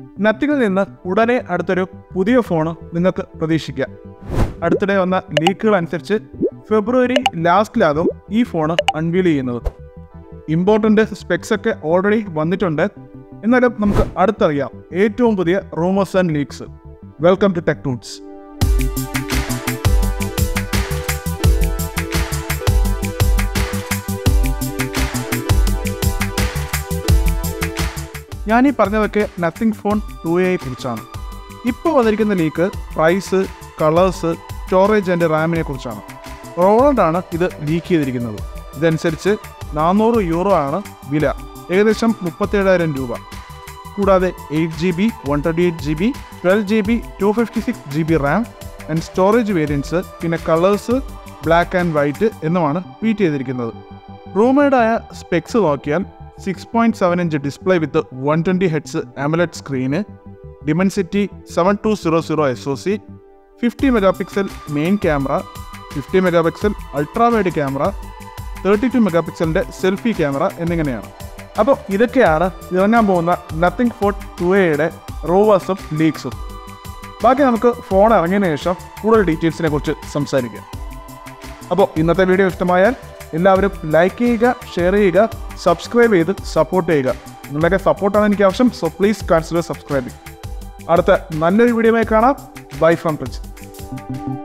നത്തിങ്ങിൽ നിന്ന് ഉടനെ അടുത്തൊരു പുതിയ ഫോണ് നിങ്ങൾക്ക് പ്രതീക്ഷിക്കാം അടുത്തിടെ വന്ന ലീക്കുകൾ അനുസരിച്ച് ഫെബ്രുവരി ലാസ്റ്റിലാകും ഈ ഫോണ് അൺവീൽ ചെയ്യുന്നത് ഇമ്പോർട്ടൻ്റ് സ്പെക്സ് ഒക്കെ ഓൾറെഡി വന്നിട്ടുണ്ട് എന്നാലും നമുക്ക് അടുത്തറിയാം ഏറ്റവും പുതിയ rumours and leaks welcome to tech toots ഞാൻ ഈ പറഞ്ഞതൊക്കെ നത്തിങ് ഫോൺ ടു എയെ കുറിച്ചാണ് ഇപ്പോൾ വന്നിരിക്കുന്ന leak price colours storage and റാമിനെ കുറിച്ചാണ് റോളണ്ടാണ് ഇത് ലീക്ക് ചെയ്തിരിക്കുന്നത് ഇതനുസരിച്ച് നാനൂറ് യൂറോ ആണ് വില ഏകദേശം മുപ്പത്തേഴായിരം രൂപ കൂടാതെ eight G B one twenty eight G B twelve G B two fifty six G B RAM and storage variants പിന്നെ കളേഴ്സ് ബ്ലാക്ക് ആൻഡ് വൈറ്റ് എന്നുമാണ് ട്വീറ്റ് ചെയ്തിരിക്കുന്നത് റൂമേഡായ സ്പെക്സ് നോക്കിയാൽ six point seven inch display with one twenty hertz AMOLED screen Dimensity seven two zero zero S O C fifty megapixel main camera fifty megapixel ultra wide camera thirty two മെഗാ പിക്സലിൻ്റെ selfie camera എന്നിങ്ങനെയാണ് അപ്പോൾ ഇതൊക്കെയാണ് ഇറങ്ങാൻ പോകുന്ന nothing four to എയുടെ റോവേഴ്സും ലീക്സും ബാക്കി നമുക്ക് ഫോൺ ഇറങ്ങിയതിന് ശേഷം കൂടുതൽ ഡീറ്റെയിൽസിനെ കുറിച്ച് സംസാരിക്കാം അപ്പോൾ ഇന്നത്തെ വീഡിയോ ഇഷ്ടമായാൽ എല്ലാവരും ലൈക്ക് ചെയ്യുക ഷെയർ ചെയ്യുക സബ്സ്ക്രൈബ് ചെയ്ത് സപ്പോർട്ട് ചെയ്യുക നിങ്ങളുടെയൊക്കെ സപ്പോർട്ടാണ് എനിക്ക് ആവശ്യം സോ പ്ലീസ് കൺസിഡർ സബ്സ്ക്രൈബിങ് അടുത്ത നല്ലൊരു വീഡിയോയുമായി കാണാം ബൈ ഫ്രം ടച്ച്